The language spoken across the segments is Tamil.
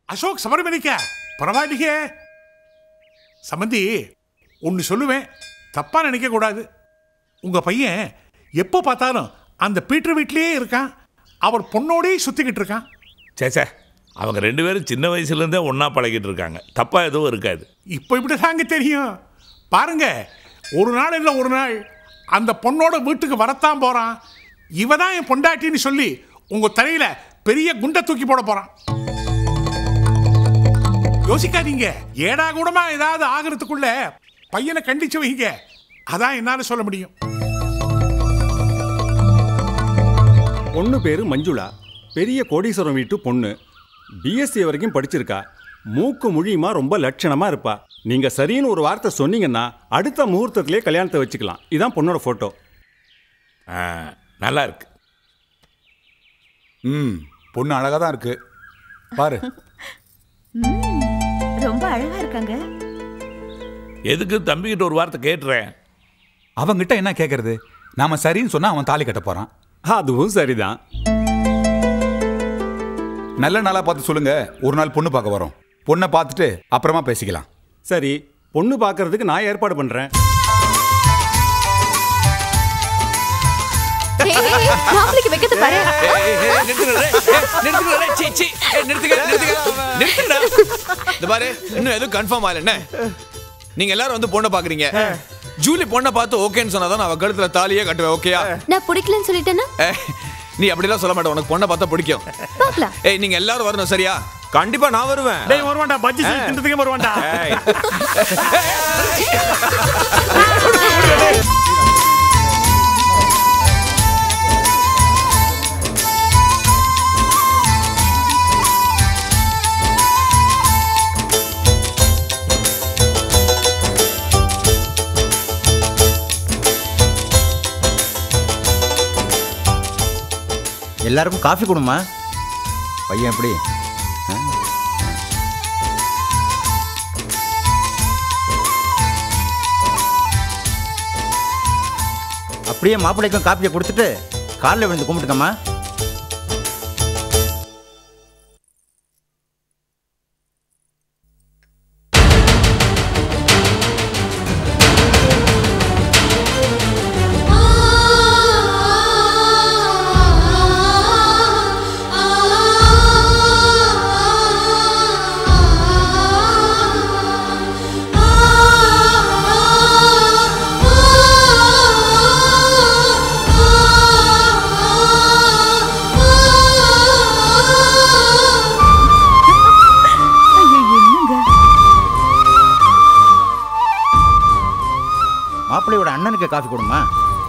அசோக் சபரிமணிக்க பரவாயில்லையே சம்மந்தி ஒன்று சொல்லுவேன் தப்பா நினைக்க கூடாது உங்க பையன் எப்போ பார்த்தாலும் அந்த பீட்டர் வீட்லயே இருக்கான் அவர் பொண்ணோடயே சுத்திக்கிட்டு இருக்கான் சே சே அவங்க ரெண்டு பேரும் சின்ன வயசுலேருந்தே ஒன்றா பழகிட்டு இருக்காங்க தப்பாக எதுவும் இருக்காது இப்போ இப்படி தாங்க தெரியும் பாருங்க ஒரு நாள் இல்லை ஒரு நாள் அந்த பொண்ணோட வீட்டுக்கு வரத்தான் போறான் இவ தான் என் பொண்டாட்டின்னு சொல்லி உங்க தலையில பெரிய குண்டை தூக்கி போட போறான் யோசிக்காதீங்க ஏடா கூடமா ஏதாவது ஆகிறதுக்குள்ள பையனை கண்டிச்சு வைங்க அதான் என்னால சொல்ல முடியும் பொண்ணு பேரு மஞ்சுளா பெரிய கோடீஸ்வரம் வீட்டு பொண்ணு பிஎஸ்சி வரைக்கும் படிச்சிருக்கா மூக்கு முழியுமா ரொம்ப லட்சணமா இருப்பா நீங்க சரின்னு ஒரு வார்த்தை சொன்னீங்கன்னா அடுத்த முகூர்த்தத்திலே கல்யாணத்தை வச்சுக்கலாம் இதான் பொண்ணோட போட்டோ ஆ, நல்லா இருக்கு ம் பொண்ணு அழகா தான் இருக்கு பாரு ரொம்ப அழகா இருக்காங்க எதுக்கு தம்பிக்கிட்ட ஒரு வார்த்தை கேட்டுறேன் அவங்கிட்ட என்ன கேட்கறது நாம சரின்னு சொன்னா அவன் தாலி கட்ட போறான் அதுவும் சரிதான் நல்ல நாளா பார்த்து சொல்லுங்க ஒரு நாள் பொண்ணு பார்க்க வரோம் பொண்ணை பார்த்துட்டு அப்புறமா பேசிக்கலாம் சரி பொண்ணு பார்க்கறதுக்கு நான் ஏற்பாடு பண்றேன் மாப்பிளைக்கு வைக்கிறது பாரு இந்த பாரு இன்னும் எதுவும் கன்ஃபார்ம் ஆகல என்ன நீங்க எல்லாரும் வந்து பொண்ணை பாக்குறீங்க ஜூலி பொண்ணை பார்த்து ஓகேன்னு சொன்னாதான் நான் அவ கழுத்துல தாலியே கட்டுவேன் ஓகேயா நான் பிடிக்கலன்னு சொல்லிட்டேன்னா ஏய், நீ அப்படிலாம் சொல்ல மாட்டேன் உனக்கு பொண்ணை பார்த்தா பிடிக்கும் பாக்கலாம் ஏய் நீங்க எல்லாரும் வரணும் சரியா கண்டிப்பா நான் வருவேன் டேய் வருவான்டா பஜ்ஜி தின்றதுக்கே வருவான்டா எல்லாருக்கும் காஃபி கொடுமா பையன் எப்படி ஆ? அப்படியே மாப்பிள்ளைக்கும் காப்பியை கொடுத்துட்டு காலில் விழுந்து கும்பிட்டுக்கம்மா மாப்பிள்ளையோட அண்ணனுக்கு காஃபி கொடுமா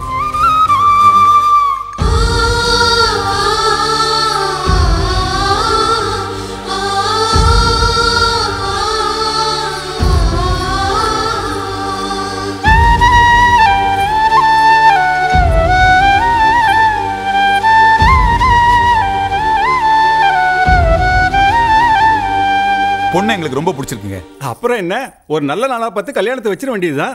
பொண்ணை எங்களுக்கு ரொம்ப பிடிச்சிருக்குங்க அப்புறம் என்ன ஒரு நல்ல நாளா பார்த்து கல்யாணத்தை வச்சிட வேண்டியதுதான்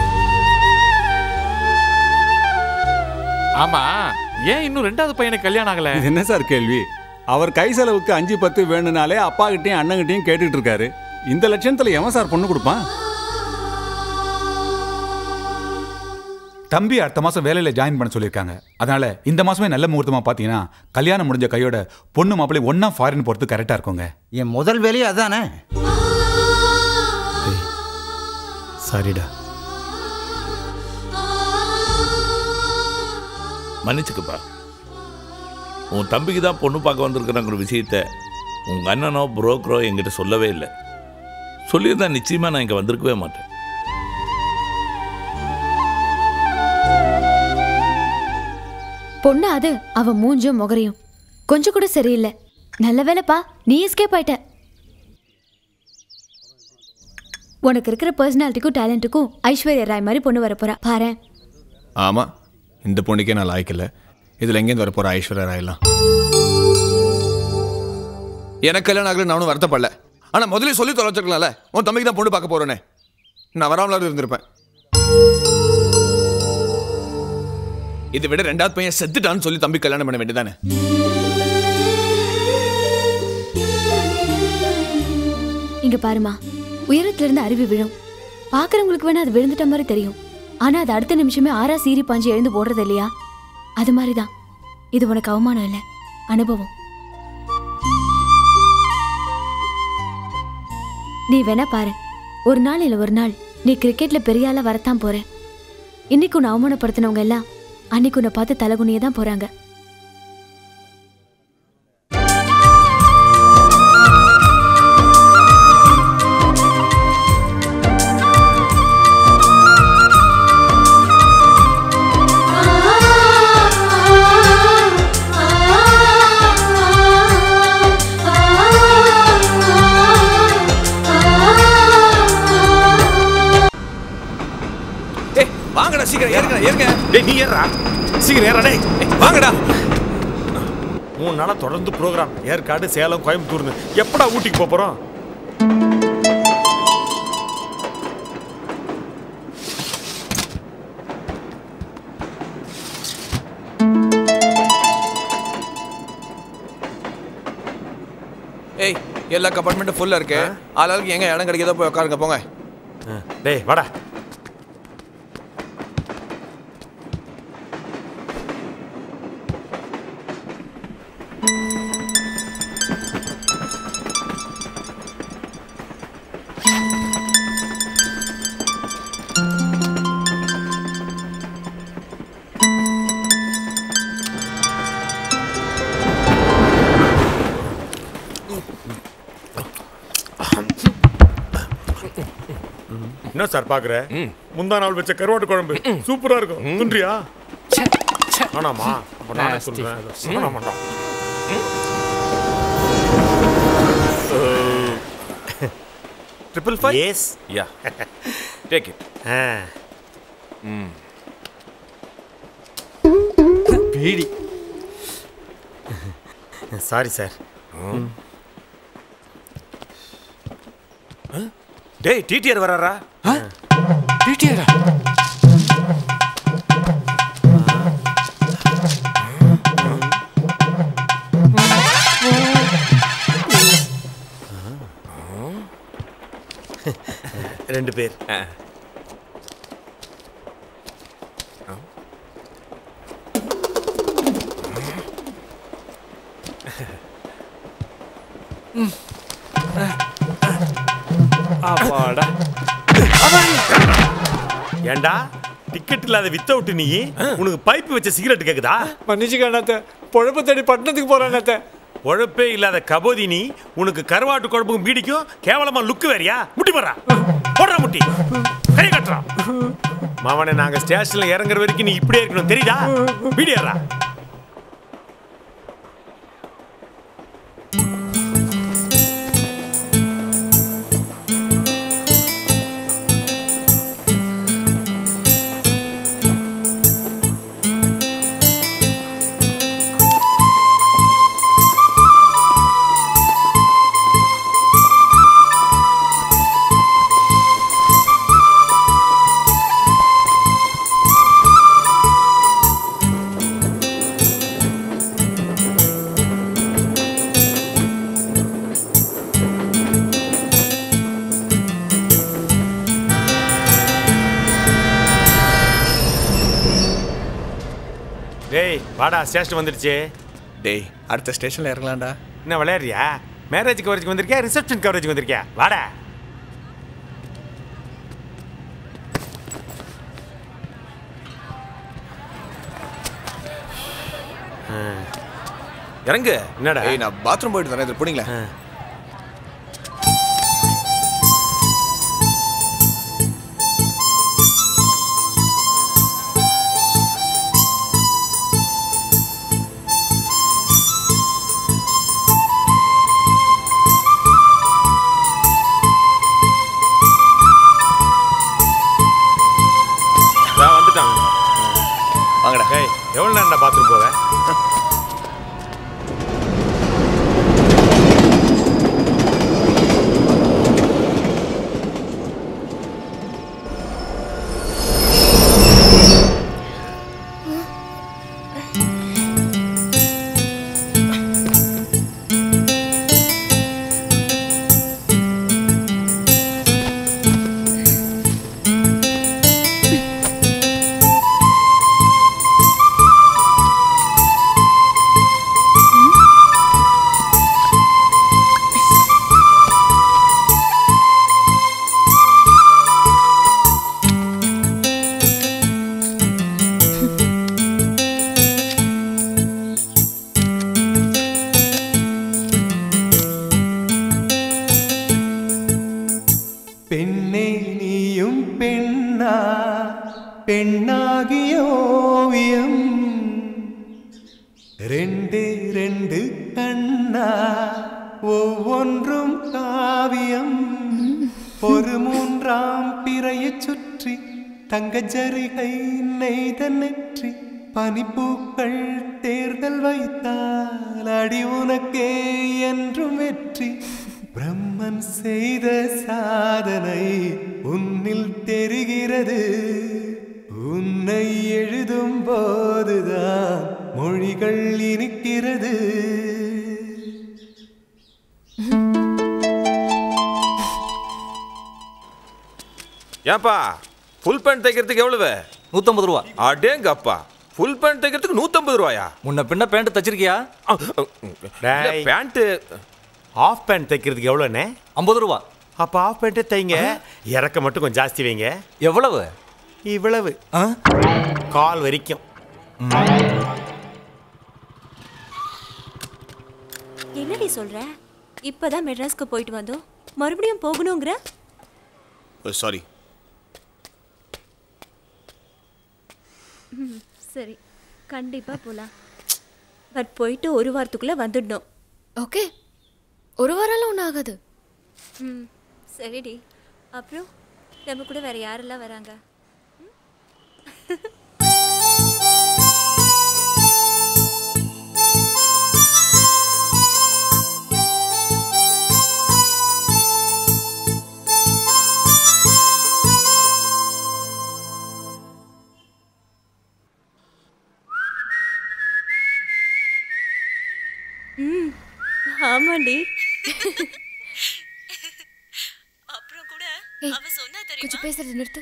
ஆமா ஏன் இன்னும் ரெண்டாவது பையனுக்கு கல்யாணம் ஆகல இது என்ன சார் கேள்வி அவர் கை செலவுக்கு அஞ்சு பத்து வேணும்னாலே அப்பா கிட்டயும் அண்ணங்கிட்டயும் கேட்டுட்டு இருக்காரு இந்த லட்சணத்துல எவன் சார் பொண்ணு கொடுப்பான் தம்பி அடுத்த மாசம் வேலையில ஜாயின் பண்ண சொல்லியிருக்காங்க அதனால இந்த மாசமே நல்ல முகூர்த்தமா பாத்தீங்கன்னா கல்யாணம் முடிஞ்ச கையோட பொண்ணு மாப்பிள்ளை ஒண்ணா ஃபாரின் போறது கரெக்டா இருக்குங்க என் முதல் வேலையே அதானே சரிடா மன்னிச்சுக்கப்பா உன் தம்பிக்கு தான் பொண்ணு பார்க்க வந்திருக்கிறங்கிற விஷயத்த உங்கள் அண்ணனோ புரோக்கரோ என்கிட்ட சொல்லவே இல்லை சொல்லியிருந்தா நிச்சயமாக நான் இங்கே வந்திருக்கவே மாட்டேன் பொண்ணு அது அவ மூஞ்சும் முகரையும் கொஞ்சம் கூட சரியில்லை நல்ல வேலைப்பா நீ எஸ்கேப் ஆயிட்ட உனக்கு இருக்கிற பர்சனாலிட்டிக்கும் டேலண்ட்டுக்கும் ஐஸ்வர்யா ராய் மாதிரி பொண்ணு வரப் போறா பாரேன் ஆமா இந்த பொண்ணுக்கே நான் லாய்க்கல இதுல எங்கேருந்து வர போற ஐஸ்வர்யா ராயெல்லாம் எனக்கு கல்யாணம் ஆகல நானும் வருத்தப்படல ஆனா முதல்ல சொல்லி தொலைச்சிருக்கலாம்ல உன் தம்பிக்கு தான் பொண்ணு பார்க்க போறேனே நான் வராமலாவது இருந்திருப்பேன் இதை விட ரெண்டாவது பையன் செத்துட்டான்னு சொல்லி தம்பி கல்யாணம் பண்ண வேண்டியதானே இங்க பாருமா உயரத்துல இருந்து அருவி விழும் பாக்குறவங்களுக்கு வேணா அது விழுந்துட்ட மாதிரி தெரியும் ஆனா அது அடுத்த நிமிஷமே ஆறா சீறி பாஞ்சு எழுந்து போடுறது இல்லையா அது மாதிரிதான் இது உனக்கு அவமானம் இல்ல அனுபவம் நீ வேணா பாரு ஒரு நாள் இல்ல ஒரு நாள் நீ கிரிக்கெட்ல பெரிய ஆளா வரத்தான் போற இன்னைக்கு உன்னை அவமானப்படுத்தினவங்க எல்லாம் அன்னைக்கு உன்னை பார்த்து தலகுனியே தான் போறாங்க ஏய் வாங்கடா சீக்கிரம் ஏறுங்கடா ஏறுங்க டேய் நீ ஏறா சீக்கிரம் ஏறா டேய் ஏய், வாங்கடா மூணு நாளா தொடர்ந்து ப்ரோக்ராம் ஏற்காடு சேலம் கோயம்புத்தூர்னு எப்படா ஊட்டிக்கு போப் போறோம் ஏய் எல்லா கம்பார்ட்மெண்ட்டும் ஃபுல்லா இருக்கு ஆளாளுக்கு எங்க இடம் கிடைக்குதோ போய் உட்காருங்க போங்க டேய் வாடா என்ன சார் பாக்குற முந்தா நாள் வச்ச கருவாட்டு குழம்பு சூப்பரா இருக்கும் துன்றியா ஆனாமா அப்ப நானே சொல்றேன் ஆனாமாடா triple five yes yeah take it பீடி சாரி சார் டேய் டிடிஆர் வராரா டிடிஆரா ரெண்டு பேர் அப்பாடா ஏண்டா டிக்கெட் இல்லாத வித்த விட்டு நீ உனக்கு பைப் வச்ச சிகரெட் கேக்குதா மன்னிச்சுக்க அண்ணாத்த பொழப்பு தேடி பட்டணத்துக்கு போறேன் அண்ணாத்த உழப்பே இல்லாத கபோதி நீ உனக்கு கருவாட்டு குழம்புக்கும் பீடிக்கும் கேவலமா லுக்கு வேறியா முட்டி போடுறா போடுறா முட்டி கை கட்டுறா மாவனே நாங்க ஸ்டேஷன்ல இறங்குற வரைக்கும் நீ இப்படியே இருக்கணும் தெரியுதா பீடியாரா டேய் வாடா ஸ்டேஷன் வந்துடுச்சு டேய் அடுத்த ஸ்டேஷன்ல இறங்கலாம்டா என்ன விளையாடுறியா மேரேஜ் கவரேஜ் வந்திருக்கியா ரிசப்ஷன் கவரேஜ் வந்திருக்கியா வாடா ஆ. இறங்கு என்னடா ஏய் நான் பாத்ரூம் போயிட்டு வரேன் இதில் பிடிங்களேன் ஆ. இதோ வந்துட்டான் வாங்கடா ஏய் எவ்வளோ நேரம்டா பாத்ரூம் போவேன் பெண்ணாகிய ஓவியம் ரெண்டு ரெண்டு கண்ணா ஒவ்வொன்றும் காவியம் ஒரு மூன்றாம் பிறையைச் சுற்றி தங்க ஜரிகை நெய்த நெற்றி பனிப்பூக்கள் தேர்தல் வைத்தால் அடி உனக்கே என்றும் வெற்றி பிரம்மன் செய்த சாதனை உன்னில் தெரிகிறது உன்னை எழுதும் போதுதான் மொழிகள் இனிக்கிறது ஏன்பா ஃபுல் பேண்ட் தைக்கிறதுக்கு எவ்வளவு நூற்றம்பது ரூபா அடேங்கப்பா ஃபுல் பேண்ட் தைக்கிறதுக்கு நூற்றம்பது ரூபாயா முன்ன பின்ன பேண்ட் தச்சிருக்கியா டேய். பேண்ட்டு ஹாஃப் பேண்ட் தைக்கிறதுக்கு எவ்வளோண்ணே ஐம்பது ரூபா அப்போ ஹாஃப் பேண்ட்டே தைங்க இறக்க மட்டும் கொஞ்சம் ஜாஸ்தி வைங்க எவ்வளவு இவ்வளவு ஆ? கால் வரைக்கும் என்னடி சொல்ற இப்பதான் மெட்ராஸ்க்கு போயிட்டு வந்தோம் மறுபடியும் போகணுங்கிற சாரி ம், சரி கண்டிப்பா போலாம் பட் போயிட்டு ஒரு வாரத்துக்குள்ள வந்துடணும் ஓகே ஒரு வாரம்லாம் ஒன்றும் ஆகாது ம் சரிடி அப்புறம் நம்ம கூட வேற யாரெல்லாம் வராங்க ம் ஆமாண்டி அப்புறம் கூட ஏய், அவ சொன்னா கொஞ்சம் பேசுறது நிறுத்து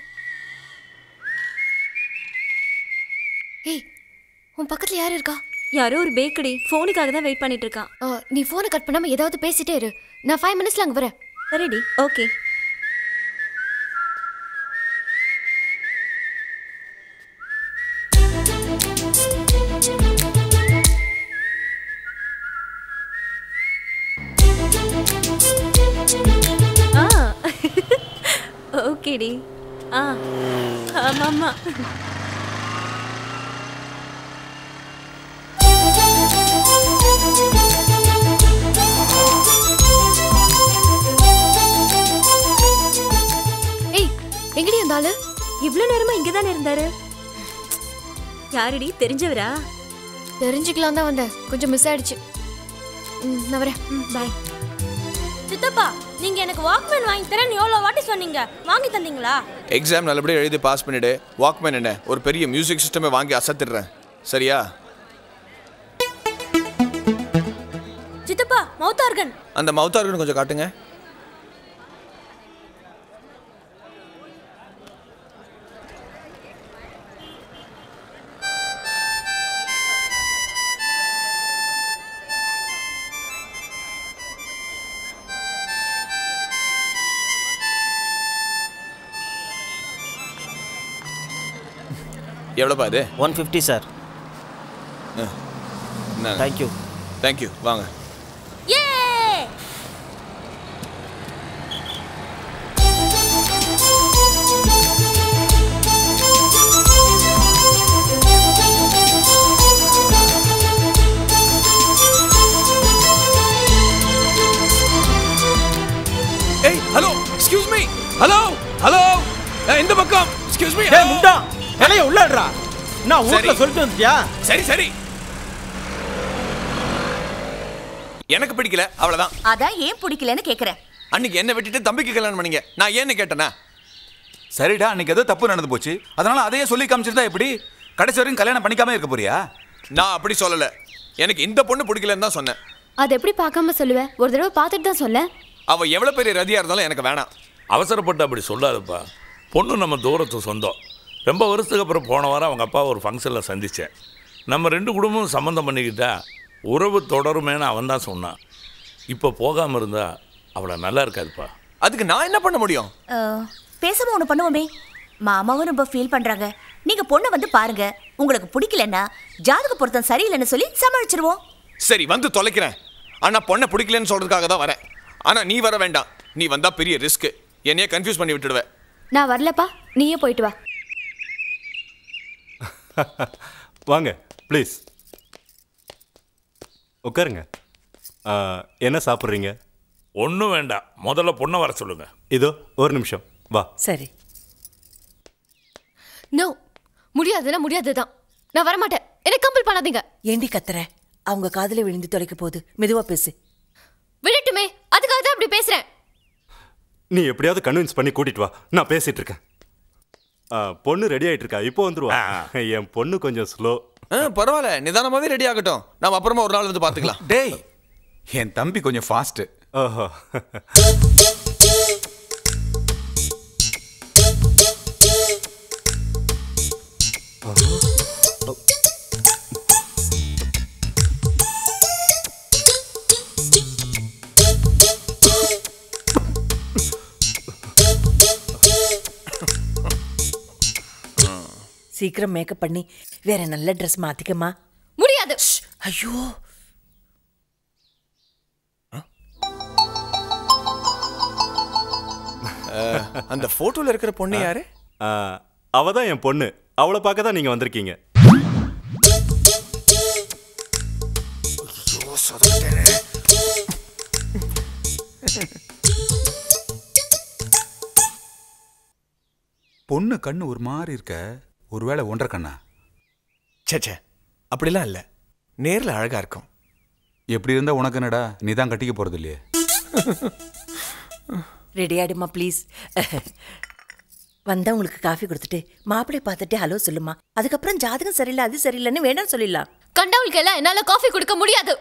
ஏய் உன் பக்கத்துல யார் இருக்கா யாரோ ஒரு பேக்கடி ஃபோனுக்காக தான் வெயிட் பண்ணிட்டு இருக்கான் ஆ, நீ ஃபோனை கட் பண்ணாம ஏதாவது பேசிட்டே இரு நான் ஃபைவ் மினிட்ஸ்ல அங்கே வரேன் சரிடி ஓகே ஆ ஓகேடி ஆ ஆமாம்மா ஏய் எங்கடி அந்த ஆளு இவ்வளோ நேரமா இங்கே தானே இருந்தாரு யாருடி தெரிஞ்சவரா தெரிஞ்சுக்கலாம் தான் வந்தேன் கொஞ்சம் மிஸ் ஆயிடுச்சு ம், நான் வரேன் பாய் சித்தப்பா நீங்க எனக்கு வாக்மேன் வாங்கி தரேன்னு எவ்வளோ வாட்டி சொன்னீங்க வாங்கி தந்தீங்களா எக்ஸாம் நல்லபடியாக எழுதி பாஸ் பண்ணிடு வாக்மேன் என்ன ஒரு பெரிய மியூசிக் சிஸ்டமே வாங்கி அசத்திடுறேன் சரியா சித்தப்பா மௌத்தார்கன் அந்த மவுத்தார்கன் கொஞ்சம் காட்டுங்க எவ்வளோப்பா இது one fifty sir thank you thank you வாங்க ஏ ஏய் hello excuse me hello hello இந்த பக்கம் எக்ஸ்கியூஸ் மீ டேய் முண்டா இலைய உள்ளடா நான் ஊர்ல சரி. சொல்லிட்டு வந்துட்டியா சரி சரி எனக்கு பிடிக்கல அவ்வளவுதான் அதான் ஏன் பிடிக்கலன்னு கேக்குறேன் அன்னைக்கு என்ன விட்டுட்டு தம்பிக்கு கல்யாணம் பண்ணீங்க நான் ஏன்னு கேட்டேனா சரிடா அன்னைக்கு ஏதோ தப்பு நடந்து போச்சு அதனால அதையே சொல்லி காமிச்சிருந்தா எப்படி கடைசி வரைக்கும் கல்யாணம் பண்ணிக்காம இருக்க போறியா நான் அப்படி சொல்லல எனக்கு இந்த பொண்ணு பிடிக்கலன்னு தான் சொன்னேன் அதை எப்படி பார்க்காம சொல்லுவேன் ஒரு தடவை பார்த்துட்டு தான் சொல்ல அவ எவ்வளவு பெரிய ரதியா இருந்தாலும் எனக்கு வேணாம் அவசரப்பட்டு அப்படி சொல்லாதப்பா பொண்ணு நம்ம தூரத்து சொந்தம் ரொம்ப வருஷத்துக்கு அப்புறம் போன வாரம் அவங்க அப்பா ஒரு ஃபங்க்ஷனில் சந்தித்தேன் நம்ம ரெண்டு குடும்பமும் சம்மந்தம் பண்ணிக்கிட்டா உறவு தொடருமேன்னு அவன் தான் சொன்னான் இப்போ போகாமல் இருந்தா அவளை நல்லா இருக்காதுப்பா அதுக்கு நான் என்ன பண்ண முடியும் அஹ், பேசாம ஒண்ணு பண்ணுவோமே மாமாவும் ரொம்ப ஃபீல் பண்றாங்க நீங்க பொண்ணை வந்து பாருங்க உங்களுக்கு பிடிக்கலன்னா ஜாதக பொருத்தம் சரியில்லைன்னு சொல்லி சமாளிச்சிருவோம் சரி வந்து தொலைக்கிறேன் ஆனா பொண்ணை பிடிக்கலன்னு சொல்றதுக்காக தான் வரேன் ஆனா நீ வர வேண்டாம் நீ வந்தா பெரிய ரிஸ்க் என்னைய கன்ஃபியூஸ் பண்ணி விட்டுடுவ நான் வரலப்பா நீயே போயிட்டு வா வாங்க ப்ளீஸ் உட்காருங்க ஆ, என்ன சாப்பிட்றீங்க ஒன்றும் வேண்டாம் முதல்ல பொண்ணை வர சொல்லுங்க இதோ ஒரு நிமிஷம் வா சரி நோ முடியாதுன்னா முடியாதுதான் நான் வரமாட்டேன் என்ன கம்பல் பண்ணாதீங்க ஏண்டி கத்துற அவங்க காதுல விழுந்து தொலைக்க போகுது மெதுவா பேசு விடட்டுமே அதுக்காக தான் அப்படி பேசுறேன் நீ எப்படியாவது கன்வின்ஸ் பண்ணி கூட்டிட்டு வா நான் பேசிட்டு இருக்கேன் ஆ, பொண்ணு ரெடி ஆயிட்டு இருக்கா இப்போ வந்துருவா என் பொண்ணு கொஞ்சம் ஸ்லோ ஆ, பரவாயில்ல நிதானமாவே ரெடி ஆகட்டும் நம்ம அப்புறமா ஒரு நாள் வந்து பாத்துக்கலாம் டேய் என் தம்பி கொஞ்சம் ஃபாஸ்ட் ஓஹோ சீக்கிரம் மேக்கப் பண்ணி வேற நல்ல ட்ரெஸ் மாத்திக்கமா முடியாது ஐயோ அந்த போட்டோல இருக்கிற பொண்ணு யாரு ஆ, அவ தான் என் பொண்ணு அவளை பார்க்க தான் நீங்க வந்திருக்கீங்க பொண்ணு கண்ணு ஒரு மாதிரி இருக்க ஒருவேளை ஒன்றரை கண்ணா ச்சே ச்சே அப்படிலாம் இல்ல நேர்ல அழகா இருக்கும் எப்படி இருந்தா உனக்கு என்னடா நீ தான் கட்டிக்க போறது இல்லையே ரெடி ஆயிடுமா ப்ளீஸ் வந்தா உங்களுக்கு காஃபி கொடுத்துட்டு மாப்பிள்ளை பார்த்துட்டு ஹலோ சொல்லுமா அதுக்கப்புறம் ஜாதகம் சரியில்லை அது சரியில்லைன்னு வேணாம் சொல்லிடலாம் கண்டவளுக்கு எல்லாம் என்னால காஃபி கொடுக்க முடியாது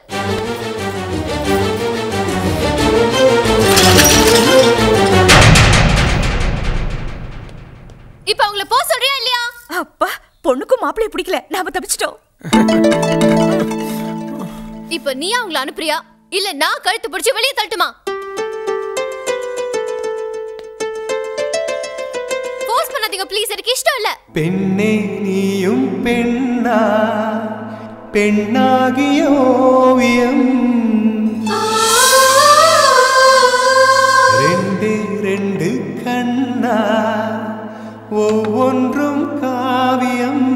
இப்ப அவங்கள போ சொல்றியா இல்லையா அப்பா பொண்ணுக்கும் மாப்பிளைய பிடிக்கல நாம தப்பிச்சிட்டோம் இப்ப நீ அவங்கள அனுப்புறியா இல்ல நான் கழுத்து பிடிச்சு வெளியே தள்ளட்டுமா ஃபோர்ஸ் பண்ணாதீங்க ப்ளீஸ் எனக்கு இஷ்டம் இல்ல பெண்ணே நீயும் பெண்ணா பெண்ணாகிய ஓவியம் ரெண்டு ரெண்டு கண்ணா ஒவ்வொன்றும் காவியம்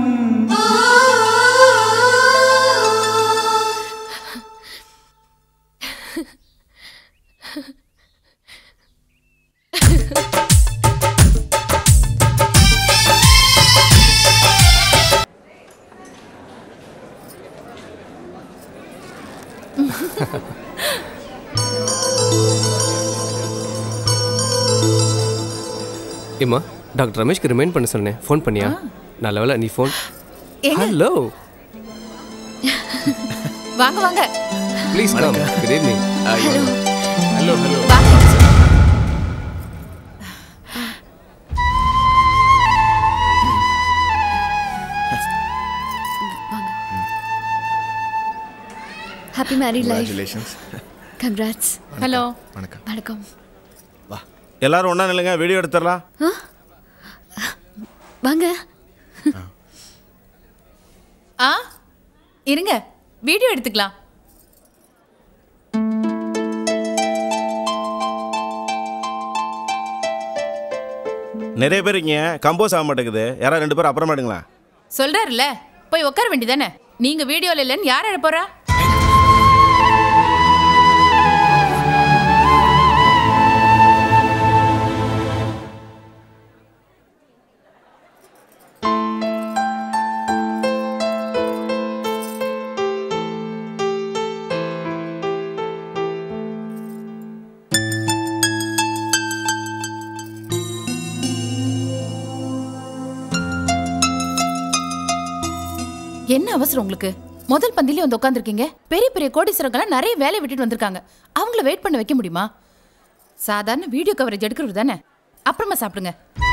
ஏம்மா டாக்டர் ரமேஷ்க்கு ரிமைண்ட் பண்ண சொன்னேன் ஃபோன் பண்ணியா நல்ல வேளை நீ ஃபோன் ஏங்க? ஹலோ வாங்க வாங்க please come good evening hello hello happy married life Congratulations. Congrats hello வணக்கம் வணக்கம் எல்லாரும் ஒண்ணா நில்லுங்க வீடியோ எடுத்துடலாம் ஆ? வாங்க ஆ இருங்க வீடியோ எடுத்துக்கலாம் நிறைய பேர் இங்க கம்போஸ் ஆக மாட்டேங்குது யாராவது ரெண்டு பேரும் அப்புறமா எடுங்களா சொல்றாருல்ல போய் உட்கார வேண்டியதானே நீங்க வீடியோல இல்லைன்னு யார் எழ போறா என்ன அவசரம் உங்களுக்கு முதல் பந்திலே வந்து உட்காந்துருக்கீங்க பெரிய பெரிய கோடீஸ்வரங்களாம் நிறைய வேலையை விட்டுட்டு வந்திருக்காங்க அவங்கள வெயிட் பண்ண வைக்க முடியுமா சாதாரண வீடியோ கவரேஜ் எடுக்கிறது தானே அப்புறமா சாப்பிடுங்க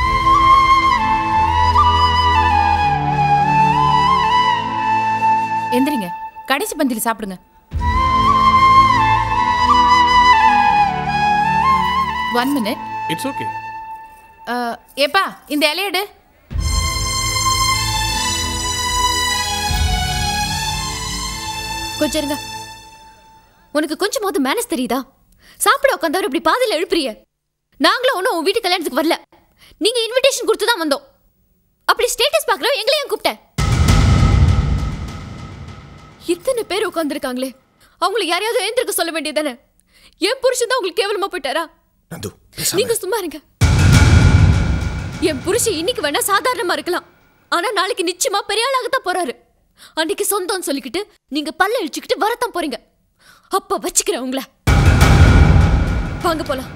எந்திரிங்க கடைசி பந்தியில் சாப்பிடுங்க ஒன் மினிட் இட்ஸ் ஓகே ஏப்பா இந்த இலையடு கொஞ்சம் இருங்க உனக்கு கொஞ்சமாவது மேனஸ் தெரியுதா சாப்பிட உட்காந்தவர் இப்படி பாதையில் எழுப்புறிய நாங்களும் ஒன்றும் உன் வீட்டு கல்யாணத்துக்கு வரல நீங்க இன்விடேஷன் கொடுத்து தான் வந்தோம் அப்படி ஸ்டேட்டஸ் பார்க்குறோம் எங்களையும் கூப்பிட்டேன் இத்தனை பேர் உட்காந்துருக்காங்களே அவங்கள யாரையாவது எழுந்திருக்க சொல்ல வேண்டியதானே என் புருஷன் தான் உங்களுக்கு கேவலமா போயிட்டாரா நந்து நீங்க சும்மா இருங்க என் புருஷன் இன்னைக்கு வேணா சாதாரணமா இருக்கலாம் ஆனா நாளைக்கு நிச்சயமா பெரிய ஆளாகத்தான் போறாரு அன்னைக்கு சொந்தம்னு சொல்லிக்கிட்டு நீங்க பல்ல இழிச்சுக்கிட்டு வரத்தான் போறீங்க அப்ப வச்சுக்கிறேன் உங்களை வாங்க போலாம்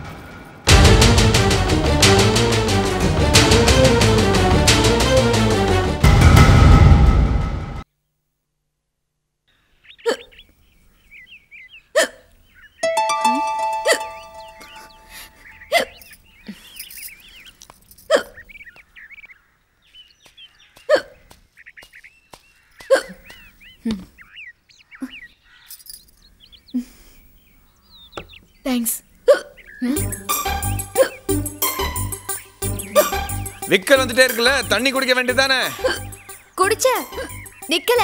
தேங்க்ஸ் விக்கல் வந்துட்டே இருக்குல்ல தண்ணி குடிக்க வேண்டியதானே குடிச்ச நிக்கல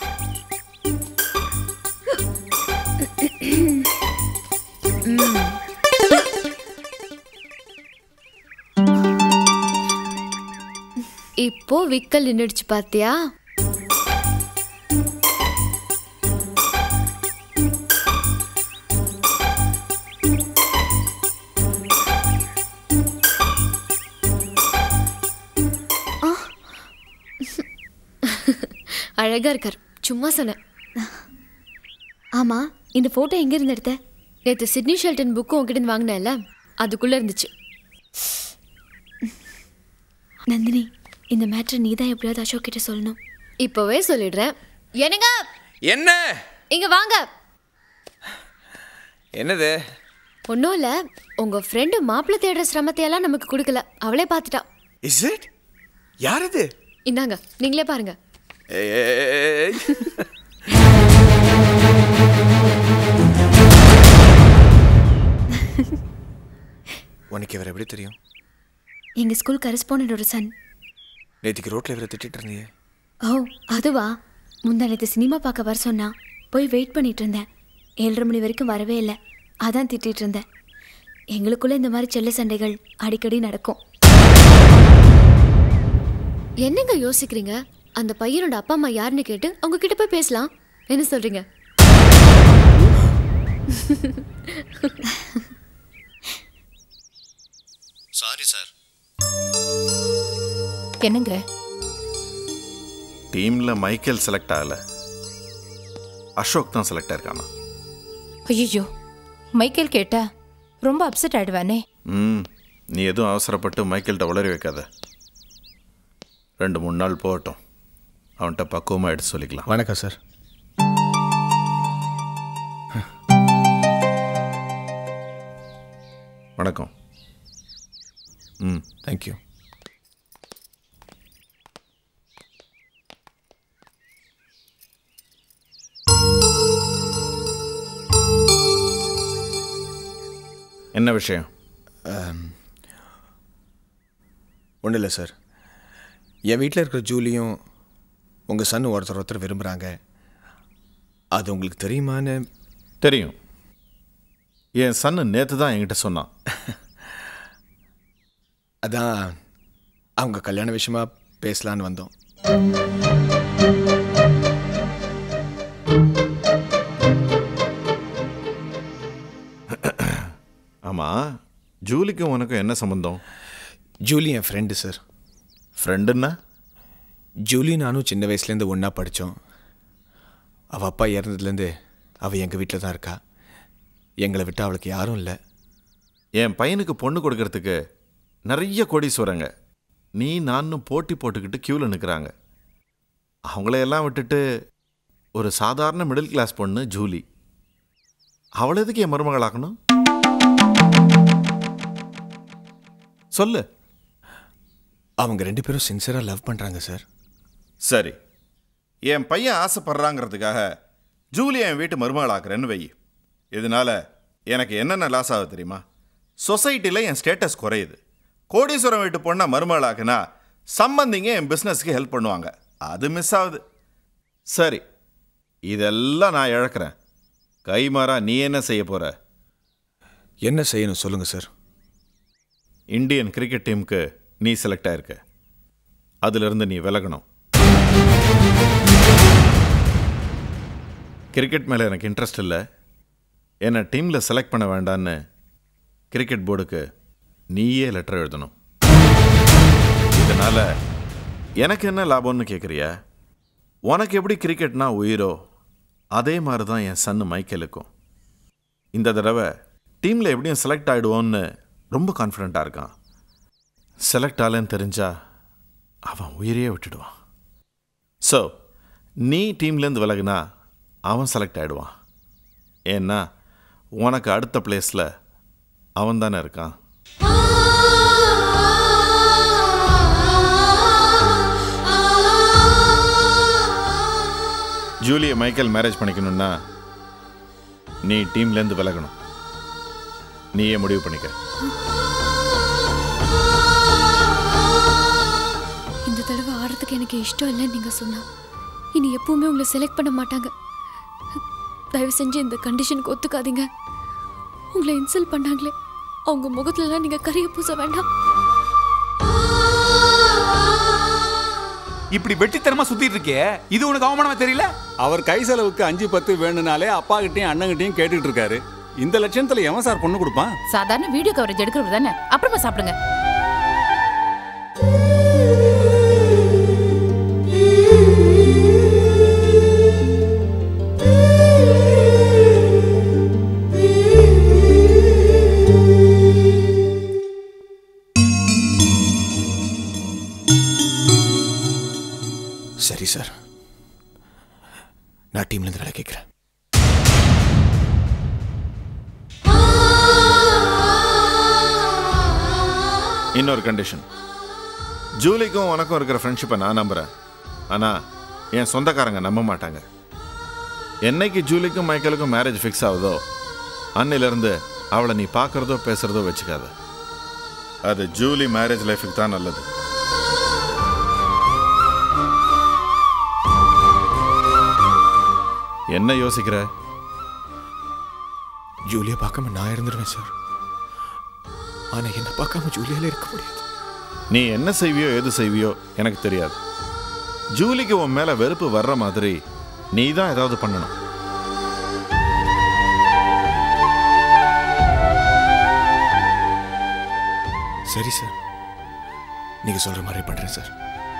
இப்போ விக்கல் நின்றுடுச்சு பாத்தியா அழகா இருக்கார் சும்மா சொன்னேன் ஆமா இந்த போட்டோ எங்க இருந்து எடுத்த நேற்று சிட்னி ஷெல்டன் புக்கு உங்ககிட்ட இருந்து வாங்கினேன்ல அதுக்குள்ள இருந்துச்சு நந்தினி இந்த மேட்ரை நீ தான் எப்படியாவது அசோக் கிட்ட சொல்லணும் இப்போவே சொல்லிடுறேன் என்னங்க என்ன இங்க வாங்க என்னது ஒன்றும் இல்லை உங்க ஃப்ரெண்டு மாப்பிள்ளை தேடுற சிரமத்தையெல்லாம் நமக்கு கொடுக்கல அவளே பார்த்துட்டா இஸ் இட் யார் இது இந்தாங்க நீங்களே பாருங்க ஏய் உனக்கு இவர் எப்படி தெரியும் எங்க ஸ்கூல் கரஸ்பாண்டோட சன் நேற்றுக்கு ரோட்ல இவரை திட்டிட்டு இருந்தியே ஓ அதுவா முந்தானத்து சினிமா பார்க்க வர சொன்னா போய் வெயிட் பண்ணிட்டு இருந்தேன் ஏழரை மணி வரைக்கும் வரவே இல்லை அதான் திட்டிட்டு இருந்தேன் எங்களுக்குள்ள இந்த மாதிரி செல்ல சண்டைகள் அடிக்கடி நடக்கும் என்னங்க யோசிக்கிறீங்க அந்த பையனோட அப்பா அம்மா யாருன்னு கேட்டு அவங்க கிட்ட போய் பேசலாம் என்ன சொல்றீங்க சாரி சார் என்னங்க டீம்ல மைக்கேல் செலக்ட் ஆகல அசோக் தான் செலக்ட் ஆயிருக்கானா ஐயோ மைக்கேல் கேட்டா ரொம்ப அப்செட் ஆயிடுவானே ம் நீ எதுவும் அவசரப்பட்டு மைக்கேல்கிட்ட உளறி வைக்காத ரெண்டு மூணு நாள் போகட்டும் அவன்கிட்ட பக்குவமாக எடுத்து சொல்லிக்கலாம் வணக்கம் சார் வணக்கம் ம் தேங்க்யூ என்ன விஷயம் ஒன்றும் இல்லை சார் என் வீட்டில் இருக்கிற ஜூலியும் உங்கள் சன் ஒருத்தர் ஒருத்தர் விரும்புகிறாங்க அது உங்களுக்கு தெரியுமான்னு தெரியும் என் சன்னு நேற்று தான் என்கிட்ட சொன்னான் அதான் அவங்க கல்யாண விஷயமா பேசலான்னு வந்தோம் ஆமாம் ஜூலிக்கும் உனக்கும் என்ன சம்மந்தம் ஜூலி என் ஃப்ரெண்டு சார் ஃப்ரெண்டுன்னா ஜூலி நானும் சின்ன வயசுலேருந்து ஒன்றா படித்தோம் அவள் அப்பா இறந்ததுலேருந்து அவள் எங்கள் வீட்டில் தான் இருக்கா எங்களை விட்டு அவளுக்கு யாரும் இல்லை என் பையனுக்கு பொண்ணு கொடுக்கறதுக்கு நிறைய கோடீஸ்வரங்க நீ நானும் போட்டி போட்டுக்கிட்டு க்யூவில் நிற்கிறாங்க அவங்களையெல்லாம் விட்டுட்டு ஒரு சாதாரண மிடில் கிளாஸ் பொண்ணு ஜூலி அவளை எதுக்கு என் மருமகளாக்கணும் சொல்லு அவங்க ரெண்டு பேரும் சின்சியராக லவ் பண்ணுறாங்க சார் சரி என் பையன் ஆசைப்படுறாங்கிறதுக்காக ஜூலி என் வீட்டு மருமகளாக்குறேன்னு வை இதனால எனக்கு என்னென்ன லாஸ் ஆகுது தெரியுமா சொசைட்டியில் என் ஸ்டேட்டஸ் குறையுது கோடீஸ்வரம் வீட்டு பொண்ணை மருமகளாக்குனா சம்பந்திங்க என் பிஸ்னஸ்க்கு ஹெல்ப் பண்ணுவாங்க அது மிஸ் ஆகுது சரி இதெல்லாம் நான் இழக்கிறேன் கைமாறா நீ என்ன செய்ய போற என்ன செய்யணும் சொல்லுங்கள் சார் இந்தியன் கிரிக்கெட் டீமுக்கு நீ செலக்ட் ஆயிருக்க அதிலிருந்து நீ விலகணும் கிரிக்கெட் மேலே எனக்கு இன்ட்ரெஸ்ட் இல்லை என்னை டீமில் செலக்ட் பண்ண வேண்டான்னு கிரிக்கெட் போர்டுக்கு நீயே லெட்டர் எழுதணும் இதனால் எனக்கு என்ன லாபம்னு கேட்குறியா உனக்கு எப்படி கிரிக்கெட்னா உயிரோ அதே மாதிரி தான் என் சன்னு மைக்கேலுக்கும் இந்த தடவை டீமில் எப்படியும் செலக்ட் ஆகிடுவோன்னு ரொம்ப கான்ஃபிடெண்ட்டாக இருக்கான் செலக்ட் ஆகலன்னு தெரிஞ்சா அவன் உயிரையே விட்டுடுவான் ஸோ நீ டீம்லேருந்து விலகுனா அவன் செலக்ட் ஆகிடுவான் ஏன்னா உனக்கு அடுத்த பிளேஸில் அவன் தானே இருக்கான் ஜூலியை மைக்கேல் மேரேஜ் பண்ணிக்கணும்னா நீ டீம்லேருந்து விலகணும் நீயே முடிவு பண்ணிக்க இந்த தடவை ஆடுறதுக்கு எனக்கு இஷ்டம் இல்லைன்னு நீங்க சொன்னா இனி எப்பவுமே உங்களை செலக்ட் பண்ண மாட்டாங்க தயவு செஞ்சு இந்த கண்டிஷனுக்கு ஒத்துக்காதீங்க உங்களை இன்சல்ட் பண்ணாங்களே அவங்க முகத்துலலாம் நீங்க கரிய பூச வேண்டாம் இப்படி வெட்டித்தனமா சுத்திட்டு இருக்கே இது உனக்கு அவமானமா தெரியல அவர் கை செலவுக்கு அஞ்சு பத்து வேணும்னாலே அப்பா கிட்டயும் அண்ணங்கிட்டயும் கேட்டுட்டு இருக்காரு இந்த லட்சணத்துல எவன் சார் பொண்ணு கொடுப்பான் சாதாரண வீடியோ கவரேஜ் எடுக்கிறது தானே அப்புறமா சாப்பிடுங்க சரி சார் நான் டீம்லேருந்து வேலை கேட்குறேன் இன்னொரு கண்டிஷன் ஜூலிக்கும் உனக்கும் இருக்கிற ஃப்ரெண்ட்ஷிப்பை நான் நம்புகிறேன் ஆனால் என் சொந்தக்காரங்க நம்ப மாட்டாங்க என்னைக்கு ஜூலிக்கும் மைக்கேலுக்கும் மேரேஜ் ஃபிக்ஸ் ஆகுதோ அன்னிலிருந்து அவளை நீ பார்க்குறதோ பேசுகிறதோ வச்சுக்காத அது ஜூலி மேரேஜ் லைஃபுக்கு தான் நல்லது என்ன யோசிக்கிற ஜூலியை பார்க்காம நான் இருந்துருவேன் சார் ஆனால் என்ன பார்க்காம ஜூலியால இருக்க முடியாது நீ என்ன செய்வியோ எது செய்வியோ எனக்கு தெரியாது ஜூலிக்கு உன் மேல வெறுப்பு வர்ற மாதிரி நீ தான் ஏதாவது பண்ணணும் சரி சார் நீங்கள் சொல்கிற மாதிரி பண்ணுறேன் சார்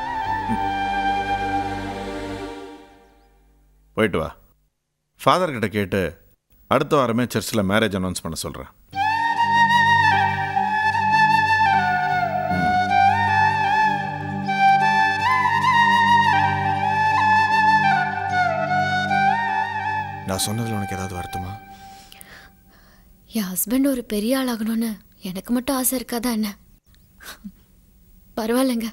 போயிட்டு வா ஃபாதர் கிட்ட கேட்டு அடுத்த வாரமே சர்ச்சில் மேரேஜ் அனௌன்ஸ் பண்ண சொல்கிறேன் நான் சொன்னதில் உனக்கு ஏதாவது வருத்தமா என் ஹஸ்பண்ட் ஒரு பெரிய ஆளாகணும்னு எனக்கு மட்டும் ஆசை இருக்காதா என்ன பரவாயில்லைங்க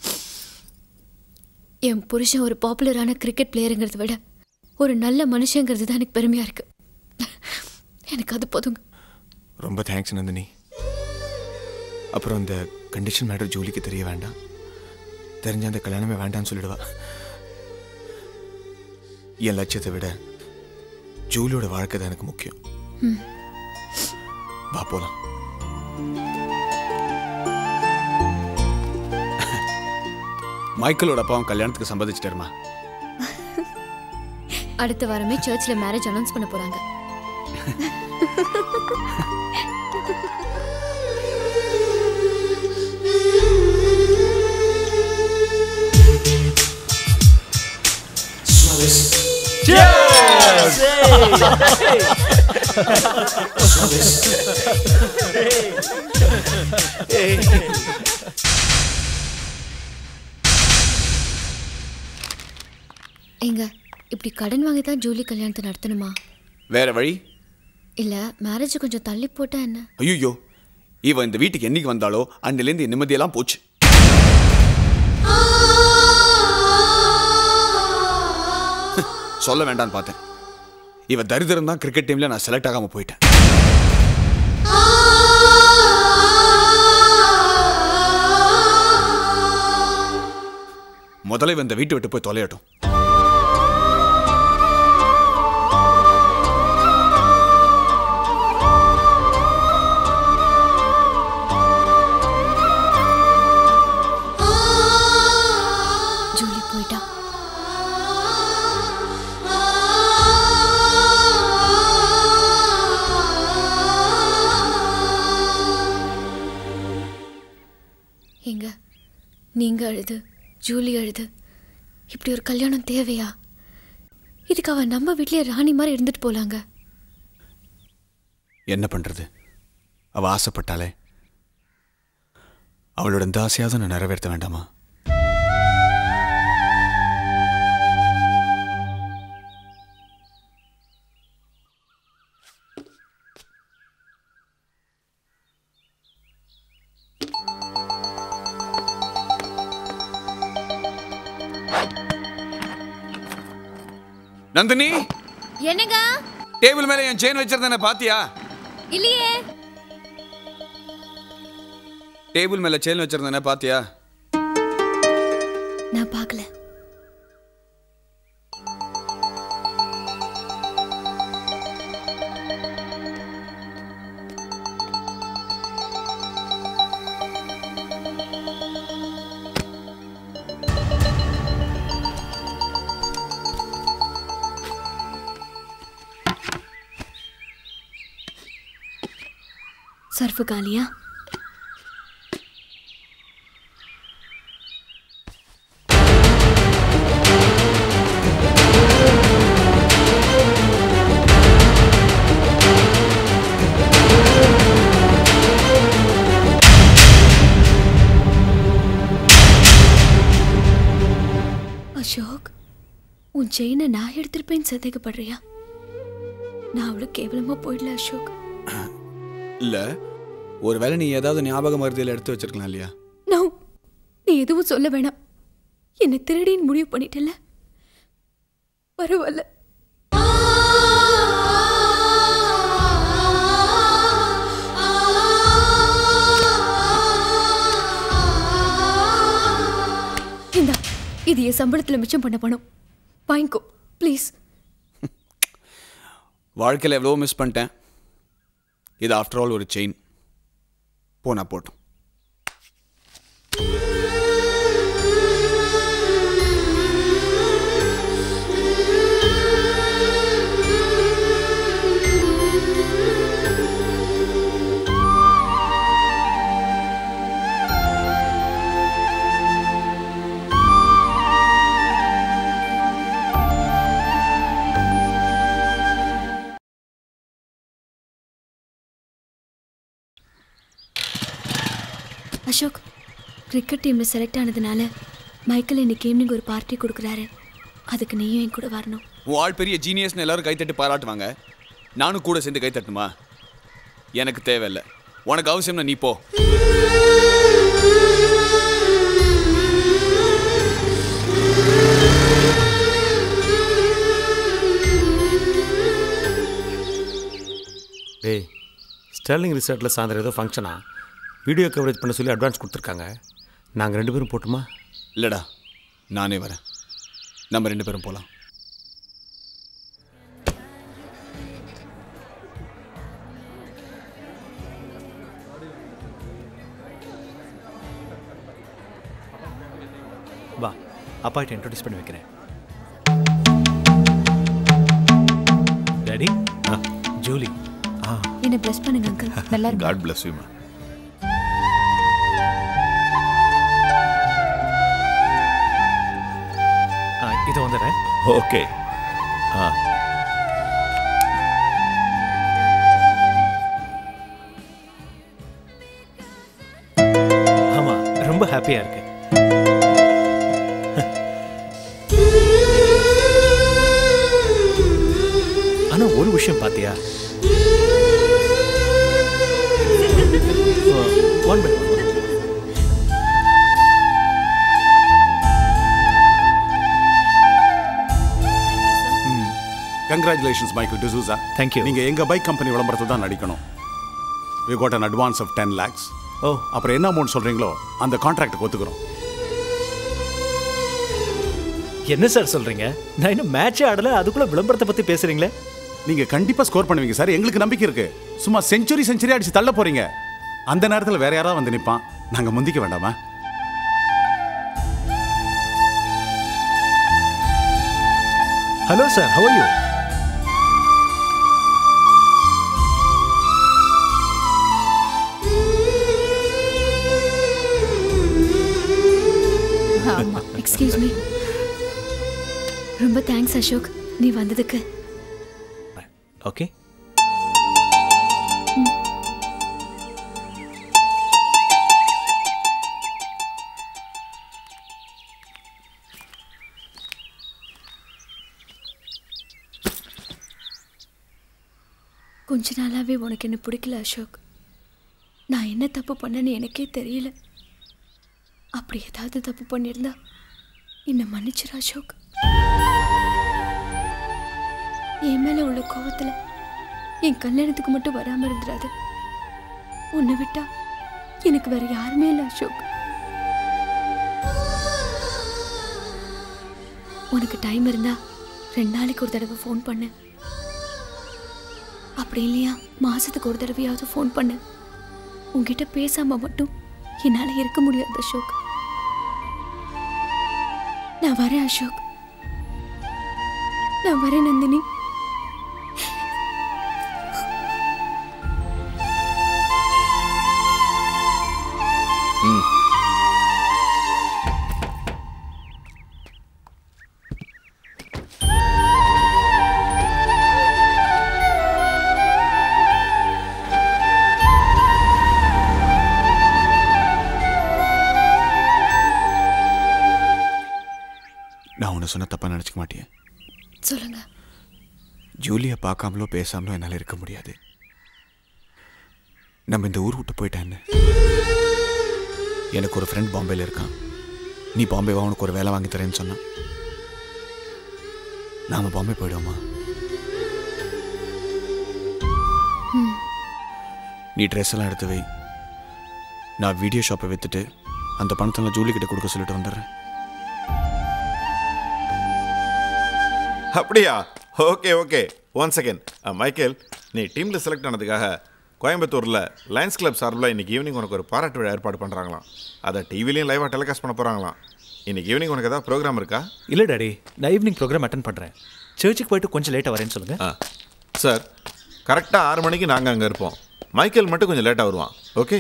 என் புருஷன் ஒரு பாப்புலரான கிரிக்கெட் பிளேயருங்கிறத விட ஒரு நல்ல மனுஷங்கிறது தான் எனக்கு பெருமையா இருக்கு எனக்கு அது போதுங்க ரொம்ப தேங்க்ஸ் நந்தினி அப்புறம் இந்த கண்டிஷன் மேட்டர் ஜூலிக்கு தெரிய வேண்டாம் தெரிஞ்ச அந்த கல்யாணமே வேண்டாம்னு சொல்லிடுவா என் லட்சியத்தை விட ஜூலியோட வாழ்க்கை தான் எனக்கு முக்கியம் ம். வா போலாம் மைக்கேலோட அப்பாவும் கல்யாணத்துக்கு சம்மதிச்சிட்டாருமா அடுத்த வாரமே சர்ச்சில் மேரேஜ் அனௌன்ஸ் பண்ண போறாங்க ஏங்க இப்படி கடன் வாங்கி தான் ஜூலி கல்யாணத்தை நடத்தணுமா வேற வழி இல்ல மேரேஜ் கொஞ்சம் தள்ளி போட்டா என்ன ஐயோ இவ இந்த வீட்டுக்கு என்னைக்கு வந்தாலோ அன்னிலேருந்து என் நிம்மதியெல்லாம் போச்சு சொல்ல வேண்டாம்னு பார்த்தேன் இவ தரித்திரம் தான் கிரிக்கெட் டீம்ல நான் செலக்ட் ஆகாம போயிட்டேன் முதல்ல இவ இந்த வீட்டை விட்டு போய் தொலையட்டும் ஜூலி போயிட்டா எங்க நீங்க அழுது ஜூலி அழுது இப்படி ஒரு கல்யாணம் தேவையா இதுக்கு அவ நம்ம வீட்லயே ராணி மாதிரி இருந்துட்டு போலாங்க என்ன பண்ணுறது அவள் ஆசைப்பட்டாளே அவளோட இந்த ஆசையாவது நான் நிறைவேற்ற வேண்டாமா நந்தினி என்னங்க டேபிள் மேல என் செயின் வச்சிருந்தேன பாத்தியா இல்லையே டேபிள் மேல செயின் வச்சிருந்தேன பாத்தியா நான் பார்க்கல சர்ஃபு காலியா அசோக் உன் செயினை நான் எடுத்திருப்பேன்னு சந்தேகப்படுறியா நான் அவ்வளோ கேவலமா போயிடல அசோக் இல்ல ஒருவேளை நீ ஏதாவது ஞாபக மருதியில் எடுத்து வச்சிருக்கலாம் இல்லையா நோ நீ எதுவும் சொல்ல வேணாம் என்னை திருடின்னு முடிவு பண்ணிட்டல பரவாயில்ல இந்தா இது என் சம்பளத்துல மிச்சம் பண்ண பணம் வாங்கிக்கோ ப்ளீஸ் வாழ்க்கையில் எவ்வளோ மிஸ் பண்ணிட்டேன் இது ஆஃப்டர் ஆல் ஒரு செயின் போனா போட்டும் அசோக் கிரிக்கெட் டீமில் செலக்ட் ஆனதுனால மைக்கேல் இன்னைக்கு ஈவினிங் ஒரு பார்ட்டி கொடுக்குறாரு அதுக்கு நீயும் என் கூட வரணும் உன் ஆள் பெரிய ஜீனியஸ்னு எல்லாரும் கைத்தட்டி பாராட்டுவாங்க நானும் கூட சேர்ந்து கைத்தட்டுமா எனக்கு தேவையில்லை உனக்கு அவசியம்னா நீ போ டேய் ஸ்டெர்லிங் ரிசார்ட்டில் சாயந்தரம் ஏதோ ஃபங்க்ஷனா வீடியோ கவரேஜ் பண்ண சொல்லி அட்வான்ஸ் கொடுத்துருக்காங்க நாங்கள் ரெண்டு பேரும் போட்டுமா இல்லைடா நானே வரேன் நம்ம ரெண்டு பேரும் போகலாம் வா அப்பாட்ட இன்ட்ரடியூஸ் பண்ணி வைக்கிறேன் டாடி ஆ ஜூலி ஆ என்னை ப்ளஸ் பண்ணுங்க அங்கிள் நல்லா இருக்கு காட் பிளஸ் யூ ஆ இது வந்துடுறேன் ஓகே ஆ ஆமாம் ரொம்ப ஹாப்பியாக இருக்கு ஆனால் ஒரு விஷயம் பார்த்தியா one by one congratulations Michael D'Souza thank you நீங்கள் எங்கள் பைக் கம்பெனி விளம்பரத்தை தான் நடிக்கணும் we got an advance of ten lakhs ஓ அப்புறம் என்ன அமௌண்ட் சொல்கிறீங்களோ அந்த கான்ட்ராக்டுக்கு ஒத்துக்கிறோம் என்ன சார் சொல்கிறீங்க நான் இன்னும் மேட்சே ஆடல அதுக்குள்ளே விளம்பரத்தை பற்றி பேசுகிறீங்களே நீங்கள் கண்டிப்பாக ஸ்கோர் பண்ணுவீங்க சார் எங்களுக்கு நம்பிக்கை இருக்கு சும்மா செஞ்சுரி செஞ்சுரி அடிச்சு தள்ள போறீங்க அந்த நேரத்தில் வேற யாராவது வந்து நிற்பான் நாங்கள் முந்திக்க வேண்டாமா hello sir how you excuse me ரொம்ப தேங்க்ஸ் அசோக் நீ வந்ததுக்கு ஓகே கொஞ்ச நாளாவே உனக்கு என்ன பிடிக்கல அசோக் நான் என்ன தப்பு பண்ணேன்னு எனக்கே தெரியல அப்படி ஏதாவது தப்பு பண்ணியிருந்தா என்னை மன்னிச்சிரு அசோக் என் மேல உள்ள கோவத்துல என் கல்யாணத்துக்கு மட்டும் வராம இருந்துடாது உன்னை விட்டா எனக்கு வேற யாருமே இல்லை அசோக் உனக்கு டைம் இருந்தா ரெண்டு நாளைக்கு ஒரு தடவை ஃபோன் பண்ணு அப்படி இல்லையா மாசத்துக்கு ஒரு தடவையாவது ஃபோன் பண்ணு உன்கிட்ட பேசாம மட்டும் என்னால இருக்க முடியாது அசோக் நான் வரேன் அசோக் நான் வரேன் நந்தினி ம் நான் உன்னை சொன்ன தப்பா நினச்சிக்க மாட்டேன் சொல்லுங்க ஜூலியை பார்க்காமலோ பேசாமலோ என்னால் இருக்க முடியாது நம்ம இந்த ஊர் விட்டு போயிட்டா என்ன எனக்கு ஒரு ஃப்ரெண்ட் பாம்பேல இருக்கான் நீ பாம்பே வா உனக்கு ஒரு வேலை வாங்கி தரேன்னு சொன்னான் நாம பாம்பே போயிடுவோமா ம் நீ ட்ரெஸ் எல்லாம் எடுத்து வை நான் வீடியோ ஷாப்பை விற்றுட்டு அந்த பணத்தை நான் ஜூலி கிட்ட கொடுக்க சொல்லிட்டு வந்துடுறேன் அப்படியா okay okay one second Michael நீ டீமில் செலக்ட் ஆனதுக்காக கோயம்புத்தூரில் லயன்ஸ் கிளப் சார்பில் இன்னைக்கு ஈவினிங் உனக்கு ஒரு பாராட்டு விழா ஏற்பாடு பண்ணுறாங்களாம் அதை டிவிலையும் லைவாக டெலிகாஸ்ட் பண்ண போகிறாங்களாம் இன்னைக்கு ஈவினிங் உனக்கு ஏதாவது ப்ரோக்ராம் இருக்கா இல்லை டாடி நான் ஈவினிங் ப்ரோக்ராம் அட்டன் பண்ணுறேன் சர்ச்சுக்கு போயிட்டு கொஞ்சம் லேட்டாக வரேன்னு சொல்லுங்கள் ஆ சார் கரெக்டாக ஆறு மணிக்கு நாங்கள் அங்கே இருப்போம் மைக்கேல் மட்டும் கொஞ்சம் லேட்டாக வருவான் ஓகே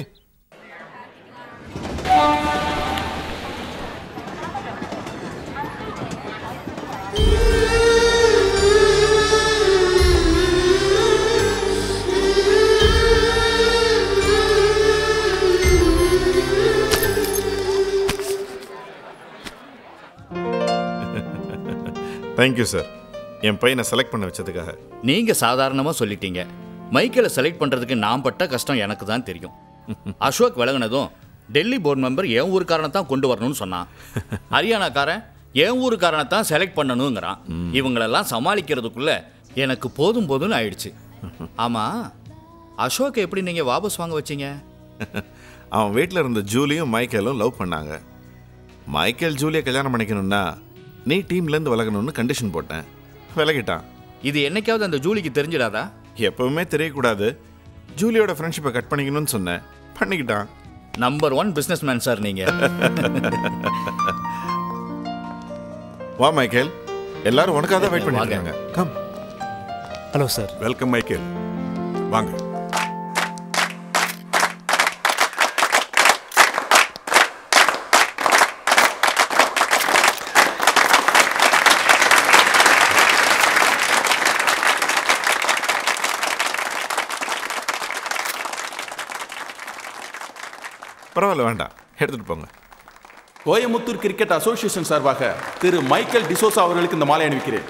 தேங்க்யூ சார் என் பையனை செலக்ட் பண்ண வச்சதுக்காக நீங்க சாதாரணமா சொல்லிட்டீங்க மைக்கேலை செலக்ட் பண்றதுக்கு நான் பட்ட கஷ்டம் எனக்கு தான் தெரியும் அசோக் விலகுனதும் டெல்லி போர்டு மெம்பர் என் ஊருக்காரனை தான் கொண்டு வரணும்னு சொன்னான் ஹரியானாக்காரன் என் ஊருக்காரனை தான் செலக்ட் பண்ணணுங்கிறான் இவங்களெல்லாம் சமாளிக்கிறதுக்குள்ள எனக்கு போதும் போதும்னு ஆயிடுச்சு ஆமா அசோக் எப்படி நீங்க வாபஸ் வாங்க வச்சீங்க அவன் வீட்டில் இருந்த ஜூலியும் மைக்கேலும் லவ் பண்ணாங்க மைக்கேல் ஜூலியை கல்யாணம் பண்ணிக்கணும்னா நீ டீம்லேருந்து விலகணும்னு கண்டிஷன் போட்டேன் விலகிட்டான் இது என்னைக்காவது அந்த ஜூலிக்கு தெரிஞ்சிடாதா எப்பவுமே தெரியக்கூடாது ஜூலியோட ஃப்ரெண்ட்ஷிப்பை கட் பண்ணிக்கணும்னு சொன்னேன் பண்ணிக்கிட்டான் number one business man sir நீங்க வா மைக்கேல் எல்லாரும் உனக்காக தான் வெயிட் பண்ணிருக்காங்க come hello sir welcome Michael வாங்க பரவாயில்ல வேண்டாம் எடுத்துட்டு போங்க கோயமுத்தூர் கிரிக்கெட் அசோசியேஷன் சார்பாக திரு மைக்கேல் டிசோசா அவர்களுக்கு இந்த மாலை அணிவிக்கிறேன்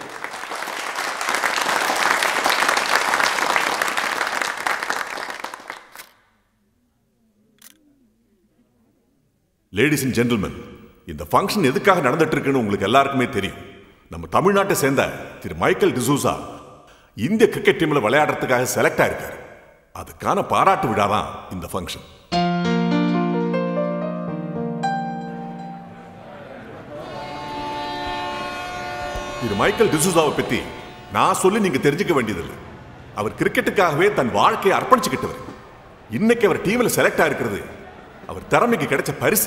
லேடிஸ் அண்ட் ஜென்டில்மேன் இந்த ஃபங்க்ஷன் எதுக்காக நடந்துட்டு இருக்குன்னு உங்களுக்கு எல்லாருக்குமே தெரியும் நம்ம தமிழ்நாட்டை சேர்ந்த திரு மைக்கேல் டிசூசா இந்திய கிரிக்கெட் டீம்ல விளையாடுறதுக்காக செலக்ட் ஆயிருக்காரு அதுக்கான பாராட்டு விழா தான் இந்த ஃபங்க்ஷன் திரு மைக்கேல் டிசூசாவை பத்தி நான் சொல்லி நீங்க தெரிஞ்சுக்க வேண்டியதில்லை அவர் கிரிக்கெட்டுக்காகவே தன் வாழ்க்கையை அர்ப்பணிச்சுக்கிட்டவர் இன்னைக்கு அவர் டீம்ல செலக்ட் ஆயிருக்கிறது அவர் திறமைக்கு கிடைச்ச பரிசு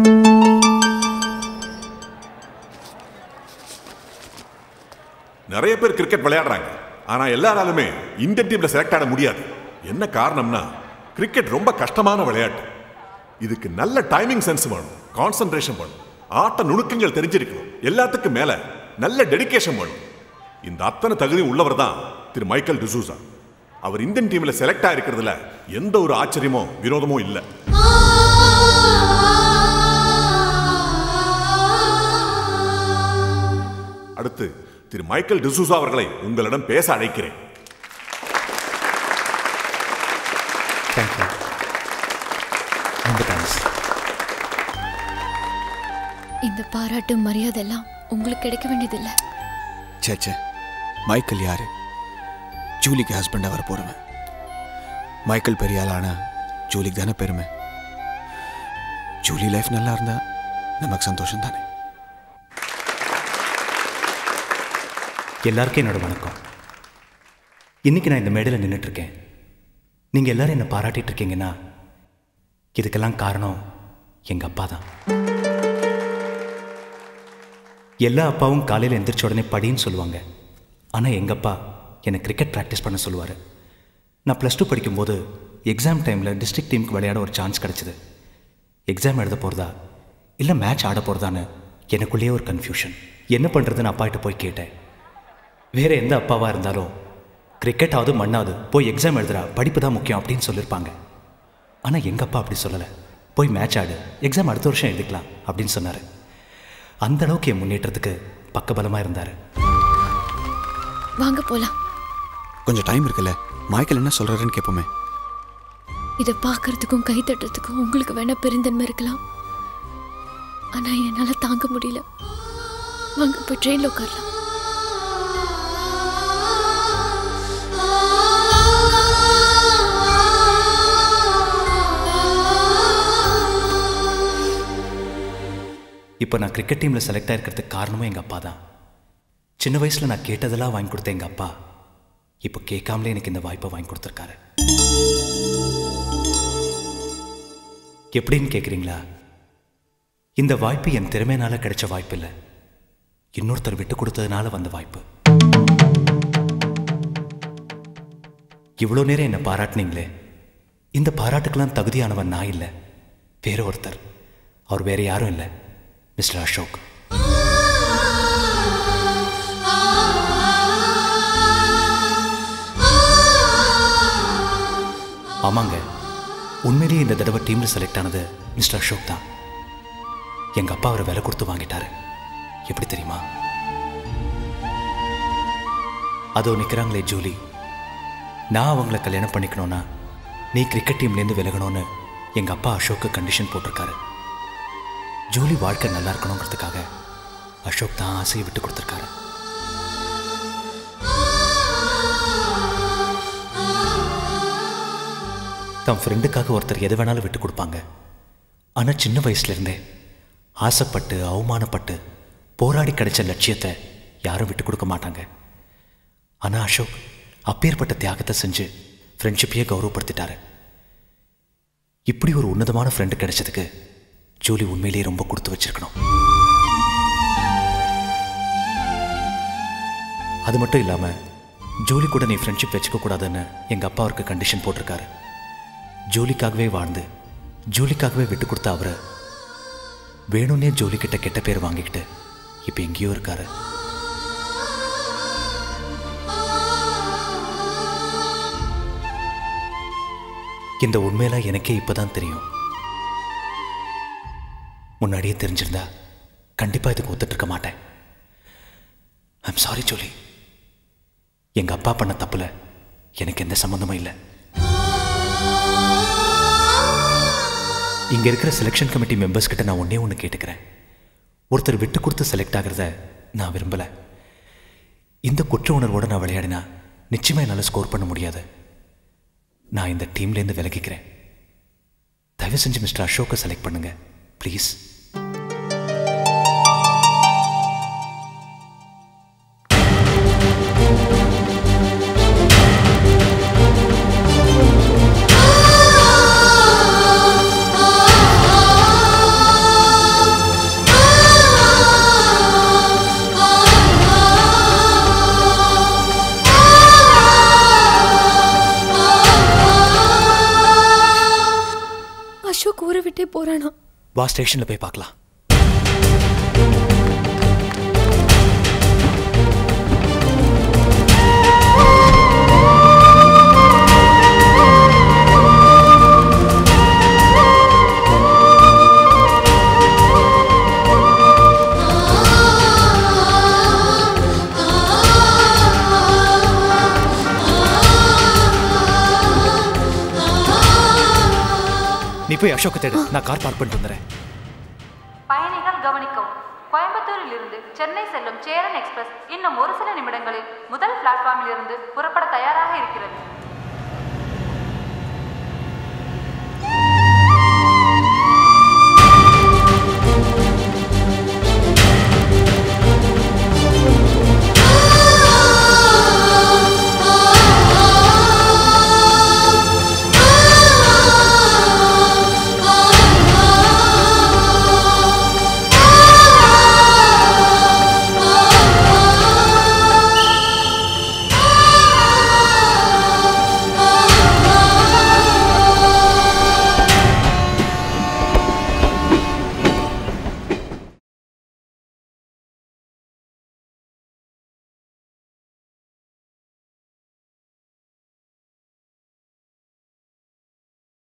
நிறைய பேர் கிரிக்கெட் விளையாடுறாங்க ஆனா எல்லாராலுமே இந்தியன் டீம்ல செலக்ட் ஆக முடியாது என்ன காரணம்னா கிரிக்கெட் ரொம்ப கஷ்டமான விளையாட்டு இதுக்கு நல்ல டைமிங் சென்ஸ் வேணும் கான்சென்ட்ரேஷன் வேணும் ஆட்ட நுணுக்கங்கள் தெரிஞ்சிருக்கணும் எல்லாத்துக்கும் மேல நல்ல டெடிகேஷன் வேணும் இந்த அத்தனை தகுதியும் உள்ளவர் தான் திரு மைக்கேல் டிசூசா அவர் இந்தியன் டீம்ல செலக்ட் ஆயிருக்கிறதுல எந்த ஒரு ஆச்சரியமோ விரோதமோ இல்லை அடுத்து திரு மைக்கேல் டிசூசா அவர்களை உங்களிடம் பேச அழைக்கிறேன் தேங்க்யூ ரொம்ப தேங்க்ஸ் இந்த பாராட்டு மரியாதை எல்லாம் உங்களுக்கு கிடைக்க வேண்டியதில்லை ச்சே ச்சே மைக்கேல் யாரு ஜூலிக்கு ஹஸ்பண்டாக வர போகிறவன் மைக்கேல் பெரிய ஆளானா ஜூலிக்கு தானே பெருமை ஜூலி லைஃப் நல்லா இருந்தா நமக்கு சந்தோஷம் தானே எல்லாருக்கும் என்னோட வணக்கம் இன்னைக்கு நான் இந்த மேடையில் நின்றுட்டு இருக்கேன் நீங்க எல்லாரும் என்னை பாராட்டிட்டு இருக்கீங்கன்னா இதுக்கெல்லாம் காரணம் எங்க அப்பா தான் எல்லா அப்பாவும் காலையில் எந்திரிச்ச உடனே படின்னு சொல்லுவாங்க ஆனால் எங்கள் அப்பா என்னை கிரிக்கெட் ப்ராக்டிஸ் பண்ண சொல்லுவார் நான் ப்ளஸ் டூ படிக்கும்போது எக்ஸாம் டைமில் டிஸ்ட்ரிக்ட் டீமுக்கு விளையாட ஒரு சான்ஸ் கிடச்சிது எக்ஸாம் எழுத போகிறதா இல்லை மேட்ச் ஆட போகிறதான்னு எனக்குள்ளேயே ஒரு கன்ஃபியூஷன் என்ன பண்ணுறதுன்னு அப்பாகிட்ட போய் கேட்டேன் வேறு எந்த அப்பாவாக இருந்தாலும் கிரிக்கெட்டாவது மண்ணாவது போய் எக்ஸாம் எழுதுறா படிப்பு தான் முக்கியம் அப்படின்னு சொல்லியிருப்பாங்க ஆனால் எங்கள் அப்பா அப்படி சொல்லலை போய் மேட்ச் ஆடு எக்ஸாம் அடுத்த வருஷம் எழுதிக்கலாம் அப்படின்னு சொன்னார் அந்த அளவுக்கு என் முன்னேற்றத்துக்கு பக்கபலமாக இருந்தார் வாங்க போலாம் கொஞ்சம் டைம் இருக்குல்ல மைக்கேல் என்ன சொல்கிறாருன்னு கேட்போமே இதை பார்க்கறதுக்கும் கை தட்டுறதுக்கும் உங்களுக்கு வேணா பெருந்தன்மை இருக்கலாம் ஆனா என்னால தாங்க முடியல வாங்க போய் ட்ரெயின்ல உட்காரலாம் இப்போ நான் கிரிக்கெட் டீமில் செலக்ட் ஆகிருக்கிறதுக்கு காரணமும் எங்கள் அப்பா தான் சின்ன வயசில் நான் கேட்டதெல்லாம் வாங்கி கொடுத்த எங்கள் அப்பா இப்போ கேட்காமலே எனக்கு இந்த வாய்ப்பை வாங்கி கொடுத்துருக்காரு எப்படின்னு கேட்குறீங்களா இந்த வாய்ப்பு என் திறமையினால கிடைச்ச வாய்ப்பு இல்லை இன்னொருத்தர் விட்டு கொடுத்ததுனால வந்த வாய்ப்பு இவ்வளோ நேரம் என்னை பாராட்டுனீங்களே இந்த பாராட்டுக்கெல்லாம் தகுதியானவன் நான் இல்லை வேற ஒருத்தர் அவர் வேற யாரும் இல்லை மிஸ்டர் அசோக் ஆமாங்க உண்மையிலேயே இந்த தடவை டீம்ல செலக்ட் ஆனது மிஸ்டர் அசோக் தான் எங்க அப்பா அவரை விலை கொடுத்து வாங்கிட்டாரு எப்படி தெரியுமா அதோ நிக்கிறாங்களே ஜூலி நான் அவங்கள கல்யாணம் பண்ணிக்கணும்னா நீ கிரிக்கெட் டீம்லேருந்து விலகணும்னு எங்க அப்பா அசோக்கு கண்டிஷன் போட்டிருக்காரு ஜூலி வாழ்க்கை நல்லா இருக்கணுங்கிறதுக்காக அசோக் தான் ஆசையை விட்டு கொடுத்துருக்காரு தன் ஃப்ரெண்டுக்காக ஒருத்தர் எது வேணாலும் விட்டு கொடுப்பாங்க ஆனால் சின்ன வயசுலேருந்தே ஆசைப்பட்டு அவமானப்பட்டு போராடி கிடைச்ச லட்சியத்தை யாரும் விட்டு கொடுக்க மாட்டாங்க ஆனால் அசோக் அப்பேற்பட்ட தியாகத்தை செஞ்சு ஃப்ரெண்ட்ஷிப்பையே கௌரவப்படுத்திட்டாரு இப்படி ஒரு உன்னதமான ஃப்ரெண்டு கிடைச்சதுக்கு ஜூலி உண்மையிலேயே ரொம்ப கொடுத்து வச்சிருக்கணும் அது மட்டும் இல்லாமல் ஜூலி கூட நீ ஃப்ரெண்ட்ஷிப் வச்சுக்க கூடாதுன்னு எங்கள் அப்பா அவருக்கு கண்டிஷன் போட்டிருக்காரு ஜூலிக்காகவே வாழ்ந்து ஜூலிக்காகவே விட்டு கொடுத்த அவரை வேணும்னே ஜூலி கிட்ட கெட்ட பேர் வாங்கிக்கிட்டு இப்போ எங்கேயோ இருக்காரு இந்த உண்மையெல்லாம் எனக்கே இப்பதான் தெரியும் முன்னாடியே தெரிஞ்சிருந்தா கண்டிப்பா இதுக்கு ஒத்துட்டு இருக்க மாட்டேன் ஐம் சாரி ஜூலி எங்க அப்பா பண்ண தப்புல எனக்கு எந்த சம்மந்தமும் இல்லை இங்க இருக்கிற செலெக்ஷன் கமிட்டி மெம்பர்ஸ் கிட்ட நான் ஒன்னே ஒன்று கேட்டுக்கிறேன் ஒருத்தர் விட்டு கொடுத்து செலக்ட் ஆகிறத நான் விரும்பல இந்த குற்ற உணர்வோட நான் விளையாடினா நிச்சயமா என்னால் ஸ்கோர் பண்ண முடியாது நான் இந்த டீம்லேருந்து விலகிக்கிறேன் தயவு செஞ்சு மிஸ்டர் அசோக்கை செலக்ட் பண்ணுங்க ப்ளீஸ் அசோக் ஊரை விட்டே போறானா வா ஸ்டேஷனில் போய் பார்க்கலாம் போய் அசோக் தேடு நான் கார் பார்க் பண்ணிட்டு வந்துடுறேன் பயணிகள் கவனிக்கவும் கோயம்புத்தூரில் இருந்து சென்னை செல்லும் சேரன் எக்ஸ்பிரஸ் இன்னும் ஒரு சில நிமிடங்களில் முதல் பிளாட்ஃபார்மில் இருந்து புறப்பட தயாராக இருக்கிறது